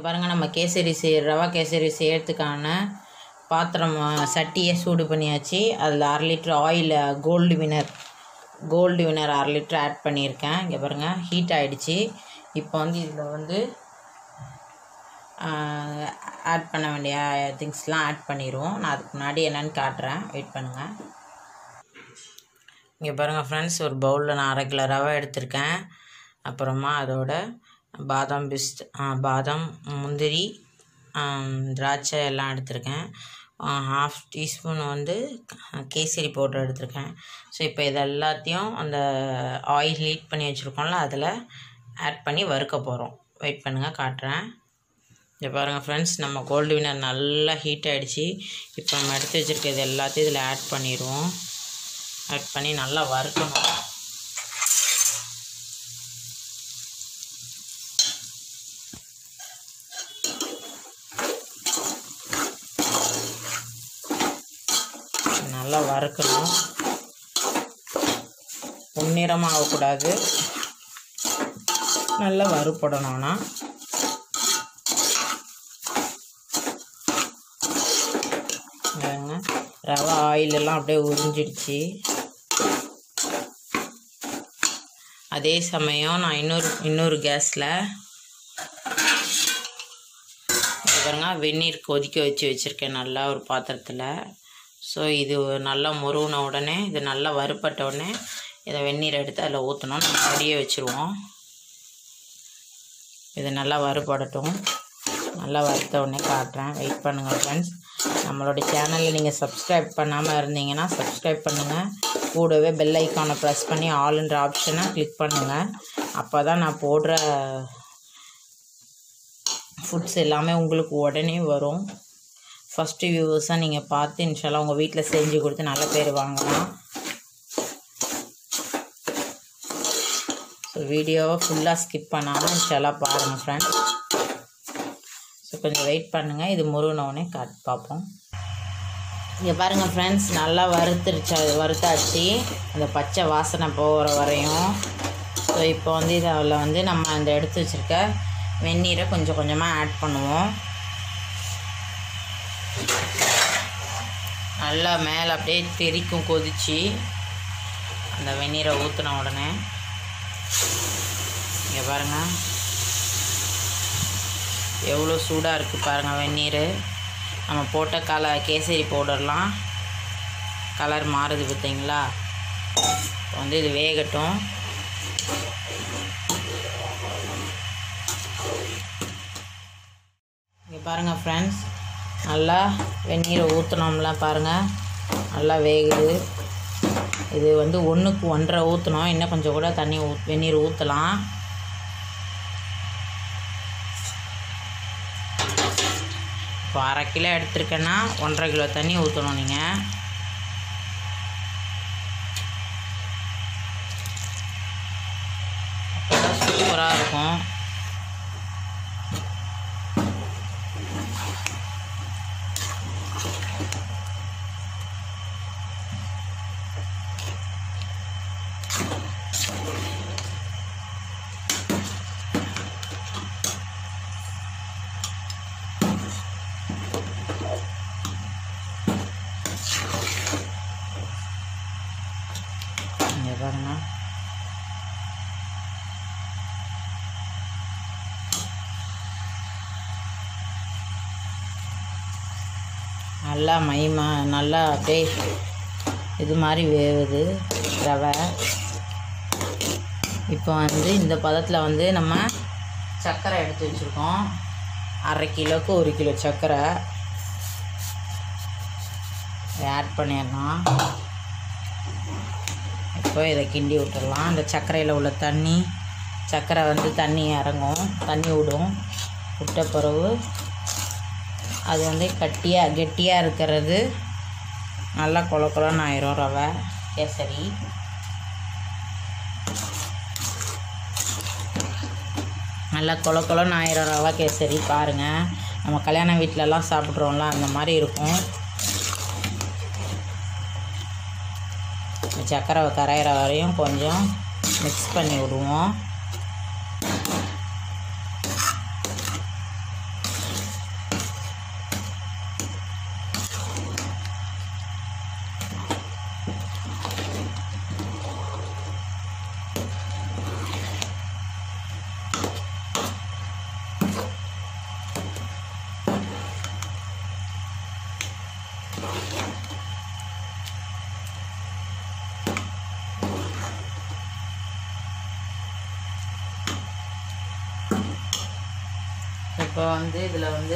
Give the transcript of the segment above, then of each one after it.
பாருங்கள் நம்ம கேசரி செய் ரவா கேசரி செய்யறதுக்கான பாத்திரம் ஆ, சட்டியை சூடு பண்ணியாச்சு அதில் அரை litre oil Gold Winner Gold Winner அரை லிட்டர் ஆட் பண்ணியிருக்கேன் இங்கே பாருங்கள் ஹீட் ஆகிடுச்சு இப்போ வந்து இதில் வந்து ஆட் பண்ண வேண்டிய திங்ஸ்லாம் ஆட் பண்ணிடுவோம் நான் அதுக்கு முன்னாடி என்னென்னு காட்டுறேன் வெயிட் பண்ணுங்கள் இங்கே பாருங்கள் ஃப்ரெண்ட்ஸ் ஒரு பவுலில் நான் அரை கிலோ ரவை எடுத்திருக்கேன் அப்புறமா அதோட பாதாம் பிஸ்ட் பாதாம் முந்திரி ஆம், திராட்சை எல்லாம் எடுத்திருக்கேன் ஹாஃப் டீஸ்பூன் வந்து கேசரி பவுடர் எடுத்திருக்கேன் ஸோ இப்போ இது எல்லாத்தையும் அந்த ஆயில் ஹீட் பண்ணி வச்சுருக்கோம்ல அதில் ஆட் பண்ணி வறுக்க போகிறோம் வெயிட் பண்ணுங்கள் காட்டுறேன் இங்கே பாருங்கள் ஃப்ரெண்ட்ஸ் நம்ம கோல்டு வினர் நல்லா ஹீட் ஆகிடுச்சு இப்போ நம்ம எடுத்து வச்சுருக்க இது எல்லாத்தையும் இதில் ஆட் பண்ணிடுவோம் ஆட் பண்ணி நல்லா வறுக்கணும் நல்லா வறுக்கணும் பொன்னிறமாக ஆகக்கூடாது நல்லா வறுப்படணும்னா பாருங்க ரவை ஆயில் எல்லாம் அப்படியே உறிஞ்சிடுச்சு அதே சமயம் நான் இன்னொரு இன்னொரு கேஸில் பாருங்க வெந்நீர் கொதிக்க வச்சு வச்சுருக்கேன் நல்லா ஒரு பாத்திரத்தில் ஸோ இது நல்லா முருகின உடனே இது நல்லா வறுப்பட்ட உடனே இதை வெந்நீர் எடுத்து அதில் ஊற்றணும் நம்ம அப்படியே வச்சுருவோம் இது நல்லா வறுபடட்டும் நல்லா வறுத்த உடனே காட்டுறேன் வெயிட் பண்ணுங்கள் ஃப்ரெண்ட்ஸ் நம்மளோட சேனலில் நீங்கள் சப்ஸ்கிரைப் பண்ணாமல் இருந்தீங்கன்னா சப்ஸ்கிரைப் பண்ணுங்கள் கூடவே பெல் ஐக்கானை ப்ரெஸ் பண்ணி ஆல்ன்ற ஆப்ஷனை கிளிக் பண்ணுங்கள் அப்போ தான் நான் போடுற ஃபுட்ஸ் எல்லாமே உங்களுக்கு உடனே வரும் ஃபஸ்ட்டு வியூவர்ஸாக நீங்கள் பார்த்து இன்ஷால்லாம் உங்கள் வீட்டில் செஞ்சு கொடுத்து நல்ல பேர் வாங்கலாம் ஸோ வீடியோவை ஃபுல்லாக ஸ்கிப் பண்ணாமல் இன்ஷால்லாம் பாருங்கள் ஃப்ரெண்ட்ஸ் ஸோ கொஞ்சம் வெயிட் பண்ணுங்கள் இது முருகினவுடனே காட்டு பார்ப்போம் இங்கே பாருங்கள் ஃப்ரெண்ட்ஸ் நல்லா வறுத்துருச்சா வறுத்தாச்சு அந்த பச்சை வாசனை போகிற வரையும் ஸோ இப்போ வந்து இதை அதில் வந்து நம்ம அந்த எடுத்து வச்சுருக்க வெந்நீரை கொஞ்சம் கொஞ்சமாக ஆட் பண்ணுவோம் நல்லா மேலே அப்படியே தெறிக்கும் கொதிச்சு அந்த வெந்நீரை ஊற்றின உடனே இங்கே பாருங்கள் எவ்வளோ சூடாக இருக்குது பாருங்கள் வெந்நீர் நம்ம போட்ட கல கேசரி பவுடர்லாம் கலர் மாறுது பார்த்தீங்களா இப்போ வந்து இது வேகட்டும் இங்கே பாருங்கள் ஃப்ரெண்ட்ஸ் நல்லா வெந்நீரை ஊற்றினோம்ல பாருங்கள் நல்லா வேகுது இது வந்து ஒன்றுக்கு ஒன்றரை ஊற்றணும் இன்னும் கொஞ்சம் கூட தண்ணி ஊ வெந்நீர் ஊற்றலாம் இப்போ அரை கிலோ எடுத்திருக்கேன்னா ஒன்றரை கிலோ தண்ணி ஊற்றணும் நீங்கள் அப்போதான் சூப்பராக இருக்கும் இங்கே பாருங்க நல்லா மைமா நல்லா அப்படியே இது மாதிரி வேவுது ரவை இப்போ வந்து இந்த பதத்தில் வந்து நம்ம சர்க்கரை எடுத்து வச்சுருக்கோம் அரை கிலோவுக்கு ஒரு கிலோ சர்க்கரை ஆட் பண்ணிடலாம் இப்போ இதை கிண்டி விட்டுடலாம் அந்த சர்க்கரையில் உள்ள தண்ணி சர்க்கரை வந்து தண்ணி இறங்கும் தண்ணி விடும் விட்ட பிறகு அது வந்து கட்டியாக கெட்டியாக இருக்கிறது நல்லா கொல கொலன்னு ஆயிரும் ரவை கேசரி நல்லா கொல கொலன்னு ஆயிரம் ரவா கேசரி பாருங்கள் நம்ம கல்யாண வீட்டிலலாம் சாப்பிட்றோம்ல அந்த மாதிரி இருக்கும் இந்த சர்க்கரை கரையிற வரையும் கொஞ்சம் மிக்ஸ் பண்ணி விடுவோம் இப்போ வந்து இதில் வந்து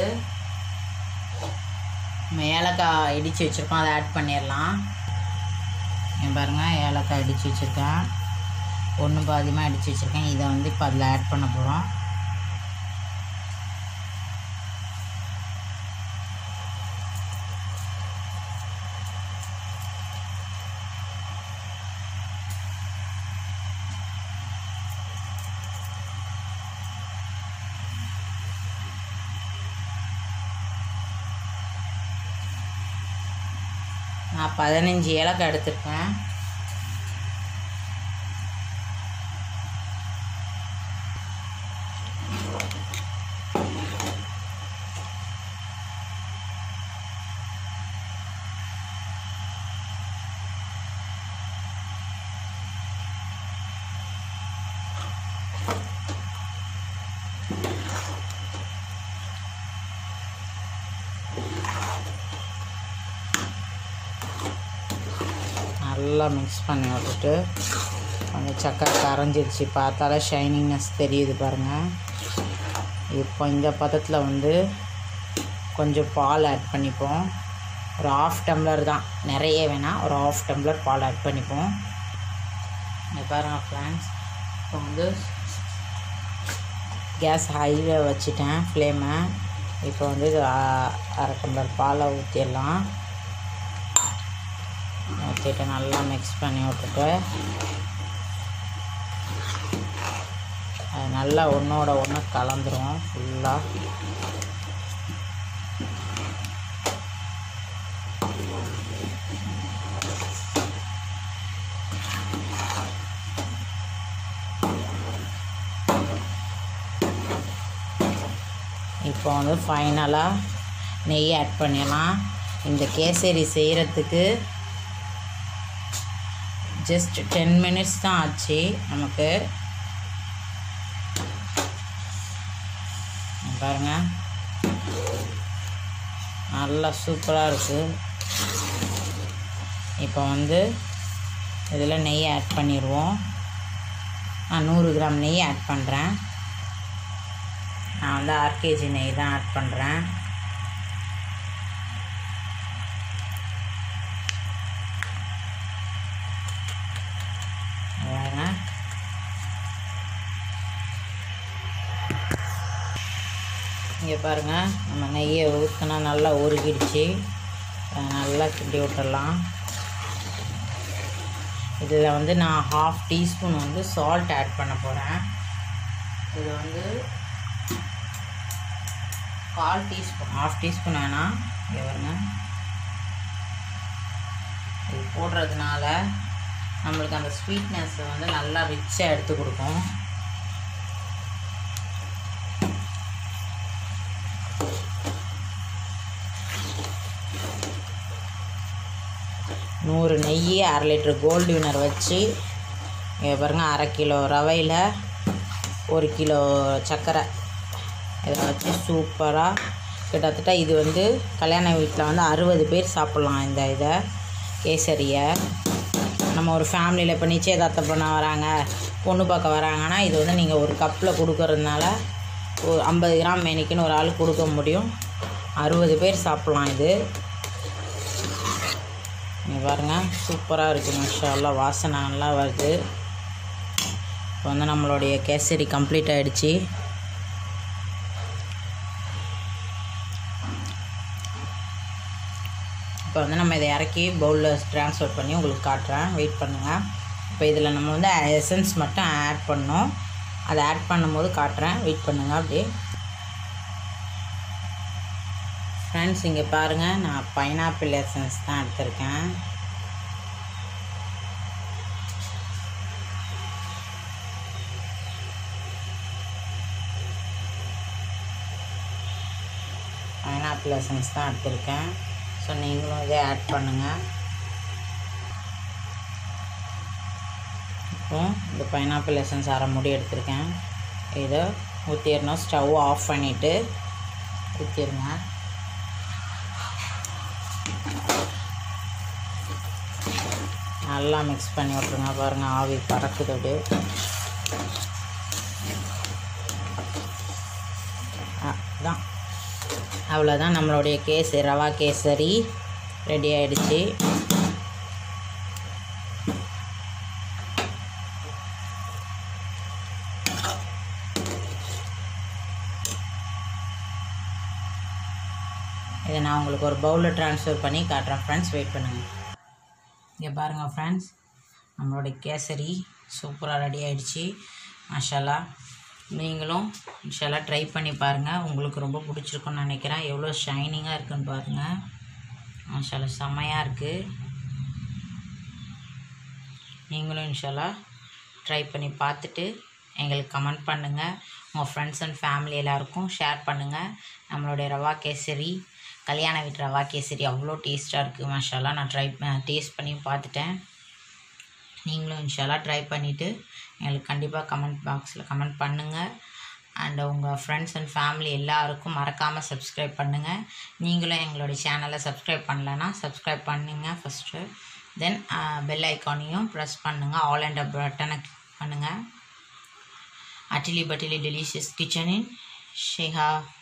நம்ம ஏலக்காய் இடித்து வச்சுருக்கோம் அதை ஆட் பண்ணிடலாம் இங்க பாருங்கள் ஏலக்காய் இடித்து வச்சுருக்கேன் ஒன்று பாதியமாக இடித்து வச்சுருக்கேன் இதை வந்து இப்போ அதில் ஆட் பண்ண போகிறோம் நான் பதினஞ்சு ஏலக்காய் எடுத்திருக்கேன் நல்லா மிக்ஸ் பண்ணி விட்டுட்டு அந்த சக்கரை கரைஞ்சிருச்சு பார்த்தாலே ஷைனிங்னஸ் தெரியுது பாருங்கள் இப்போ இந்த பதத்தில் வந்து கொஞ்சம் பால் ஆட் பண்ணிப்போம் ஒரு ஆஃப் டம்ளர் தான் நிறைய வேணாம் ஒரு ஆஃப் டம்ளர் பால் ஆட் பண்ணிப்போம் இங்க பாருங்கள் ஃப்ரெண்ட்ஸ் இப்போ வந்து கேஸ் ஹையில் வச்சுட்டேன் ஃப்ளேமை இப்போ வந்து இது அ- அரை டம்ளர் பாலை ஊற்றிடலாம் ஊற்றிட்டு நல்லா மிக்ஸ் பண்ணி விட்டுட்டு அது நல்லா ஒன்றோட ஒன்று கலந்துரும் ஃபுல்லாக இப்போ வந்து ஃபைனலாக நெய் ஆட் பண்ணிடலாம் இந்த கேசரி செய்கிறதுக்கு ஜஸ்ட் டென் மினிட்ஸ் தான் ஆச்சு நமக்கு இங்க பாருங்க நல்லா சூப்பராக இருக்குது இப்போ வந்து இதில் நெய் ஆட் பண்ணிடுவோம் நான் நூறு கிராம் நெய் ஆட் பண்ணுறேன் நான் வந்து ஆர்கேஜி நெய் தான் ஆட் பண்ணுறேன் பாருங்க இங்கே பாருங்கள் நம்ம நெய்யை ஊற்றினா நல்லா உருகிடுச்சு அதை நல்லா கிண்டி விட்டுடலாம் இதில் வந்து நான் ஹாஃப் டீஸ்பூன் வந்து சால்ட் ஆட் பண்ண போகிறேன் இது வந்து கால் டீஸ்பூன் ஹாஃப் டீஸ்பூன் வேணாம் இங்கே பாருங்க இது போடுறதுனால நம்மளுக்கு அந்த ஸ்வீட்னஸ் வந்து நல்லா ரிச்சாக எடுத்து கொடுக்கும் நூறு நெய் அரை லிட்டர் கோல்டு வினர் வச்சு இங்கே பாருங்கள் அரை கிலோ ரவையில் ஒரு கிலோ சர்க்கரை இதை வச்சு சூப்பராக கிட்டத்தட்ட இது வந்து கல்யாண வீட்டில் வந்து அறுபது பேர் சாப்பிட்லாம் இந்த இதை கேசரியை நம்ம ஒரு ஃபேமிலியில் இப்போ நிச்சயதார்த்தம் பண்ண வராங்க பொண்ணு பார்க்க வராங்கன்னா இது வந்து நீங்கள் ஒரு கப்பில் கொடுக்கறதுனால ஒரு ஐம்பது கிராம் மேனிக்குன்னு ஒரு ஆள் கொடுக்க முடியும் அறுபது பேர் சாப்பிட்லாம் இது இங்கே பாருங்கள் சூப்பராக இருக்குது மஷாலா வாசனை நல்லா வருது இப்போ வந்து நம்மளுடைய கேசரி கம்ப்ளீட் ஆகிடுச்சி இப்போ வந்து நம்ம இதை இறக்கி பவுலில் ட்ரான்ஸ்ஃபர் பண்ணி உங்களுக்கு காட்டுறேன் வெயிட் பண்ணுங்கள் இப்போ இதில் நம்ம வந்து எசன்ஸ் மட்டும் ஆட் பண்ணோம் அதை ஆட் பண்ணும்போது காட்டுறேன் வெயிட் பண்ணுங்கள் அப்படியே ஃப்ரெண்ட்ஸ் இங்கே பாருங்கள் நான் பைனாப்பிள் எசன்ஸ் தான் எடுத்திருக்கேன் பைனாப்பிள் எசன்ஸ் தான் எடுத்திருக்கேன் ஸோ நீங்களும் இதே ஆட் பண்ணுங்கள் இப்போ இந்த பைனாப்பிள் எசன்ஸ் அரை முடி எடுத்திருக்கேன் இதை ஊற்றிடணும் ஸ்டவ் ஆஃப் பண்ணிவிட்டு ஊற்றிடுங்க நல்லா மிக்ஸ் பண்ணி விட்ருங்க பாருங்கள் ஆவி பறக்குது அப்படியே அதான் அவ்வளோதான் நம்மளுடைய கேசரி ரவா கேசரி ரெடி ஆயிடுச்சு இதை நான் உங்களுக்கு ஒரு பவுலில் ட்ரான்ஸ்ஃபர் பண்ணி காட்டுறேன் ஃப்ரெண்ட்ஸ் வெயிட் பண்ணுங்கள் இங்கே பாருங்கள் ஃப்ரெண்ட்ஸ் நம்மளுடைய கேசரி சூப்பராக ரெடி ஆயிடுச்சு மஷாலா நீங்களும் இன்ஷால்லா ட்ரை பண்ணி பாருங்கள் உங்களுக்கு ரொம்ப பிடிச்சிருக்குன்னு நினைக்கிறேன் எவ்வளோ ஷைனிங்காக இருக்குன்னு பாருங்கள் மஷாலா செம்மையாக இருக்குது நீங்களும் இன்ஷால்லா ட்ரை பண்ணி பார்த்துட்டு எங்களுக்கு கமெண்ட் பண்ணுங்கள் உங்கள் ஃப்ரெண்ட்ஸ் அண்ட் ஃபேமிலி எல்லாருக்கும் ஷேர் பண்ணுங்கள் நம்மளுடைய ரவா கேசரி கல்யாண வீட்டு ரவா கேசரி அவ்வளோ டேஸ்ட்டாக இருக்குது மஷாலா நான் ட்ரை டேஸ்ட் பண்ணி பார்த்துட்டேன் நீங்களும் இன்ஷால்லா ட்ரை பண்ணிவிட்டு எங்களுக்கு கண்டிப்பாக கமெண்ட் பாக்ஸில் கமெண்ட் பண்ணுங்கள் அண்ட் உங்கள் ஃப்ரெண்ட்ஸ் அண்ட் ஃபேமிலி எல்லாருக்கும் மறக்காமல் சப்ஸ்கிரைப் பண்ணுங்கள் நீங்களும் எங்களுடைய சேனலை சப்ஸ்கிரைப் பண்ணலன்னா சப்ஸ்கிரைப் பண்ணுங்க ஃபஸ்ட்டு தென் பெல் ஐக்கானையும் ப்ரெஸ் பண்ணுங்கள் ஆல் அண்ட் பட்டனை கிளிக் பண்ணுங்கள் அட்டிலி பட்டிலி டெலிஷியஸ் கிச்சனின் ஷேஹா